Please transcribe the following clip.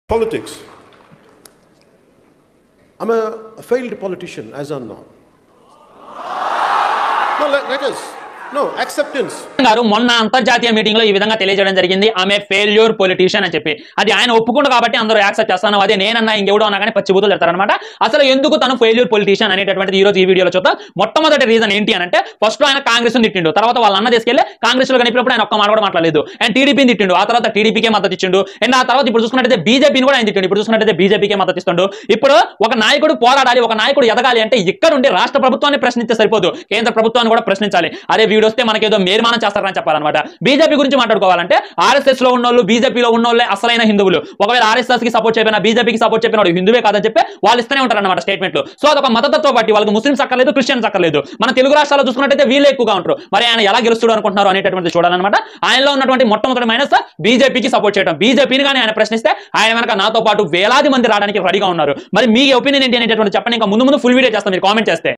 Politics. I'm a failed politician as on now. No, let, let us. No, acceptance. గారు మొన్న అంతర్జాతీయ meeting లో ఈ విధంగా తెలియజేయడం జరిగింది ఆమె ఫెయిల్యూర్ పొలిటీషియన్ అని చెప్పి అది ఆయన ఒప్పుకుండు కాబట్టి అందరూ యాక్సెప్ట్ చేస్తాను అదే నేనన్నా ఇంకెవడో అన్నా కానీ పచ్చి బూతులు చెప్తారనమాట అసలు ఎందుకు తను ఫెయిల్యూర్ పొలిటీషియన్ అనేటటువంటిది ఈ రోజు ఈ వీడియోలో చూద్దాం మొట్టమొదటి రీజన్ ఏంటి అని అంటే ఫస్ట్ ఆయన కాంగ్రెస్ తిట్టిండు తర్వాత వాళ్ళ అన్న తీసుకెళ్లి కాంగ్రెస్ లో కనిపినప్పుడు ఆయన ఒక్క మాట కూడా మాట్లాడలేదు అండ్ టీడీపీని తిట్టిండు ఆ తర్వాత టీడీపీకే మద్దతు ఇచ్చిండు అండ్ ఆ తర్వాత ఇప్పుడు చూసుకున్నట్టయితే బీజేపీని కూడా ఆయన తిట్టిండు ఇప్పుడు చూసుకున్నట్టయితే బీజేపీకే మద్దతు ఇస్తుండు ఇప్పుడు ఒక నాయకుడు పోరాడాలి ఒక నాయకుడు ఎదగాలి అంటే ఇక్కడ ఉండి రాష్ట్ర ప్రభుత్వాన్ని ప్రశ్నిస్తే సరిపోదు కేంద్ర ప్రభుత్వాన్ని కూడా ప్రశ్నించాలి అదే వీడు వస్తే మనకేదో మేర్మానం చేస్తారని చెప్పాలన్నమాట బీజేపీ గురించి మాట్లాడుకోవాలంటే ఆర్ఎస్ఎస్ లో ఉన్నోళ్ళు బీజేపీలో ఉన్నోళ్ళే అసలైన హిందువులు ఒకవేళ ఆర్ఎస్ఎస్ కి సపోర్ట్ చెప్పిన బీజేపీకి సపోర్ట్ చెప్పిన వాడు హిందువే కాదని చెప్పి వాళ్ళు ఇస్తూనే ఉంటారు అనమాట స్టేట్మెంట్లు సో అదొక మతతత్వ బట్టి వాళ్ళకి ముస్లిమ్స్ అక్కర్లేదు క్రిస్టియన్స్ అక్కర్లేదు మన తెలుగు రాష్ట్రాల్లో చూసుకున్నట్టయితే వీళ్ళే ఎక్కువగా ఉంటారు మరి ఆయన ఎలా గెలుస్తాడు అనుకుంటున్నారు అనేటటువంటి చూడాలన్నమాట ఆయనలో ఉన్నటువంటి మొట్టమొదటి మైనస్ బీజేపీకి సపోర్ట్ చేయడం బీజేపీని కానీ ఆయన ప్రశ్నిస్తే ఆయన వెనక నాతో పాటు వేలాది మంది రావడానికి రెడీగా ఉన్నారు మరి మీ ఒపీనియన్ ఏంటి అనేటటువంటి చెప్పండి ఇంకా ముందు ముందు ఫుల్ వీడియో చేస్తాం మీరు కామెంట్ చేస్తే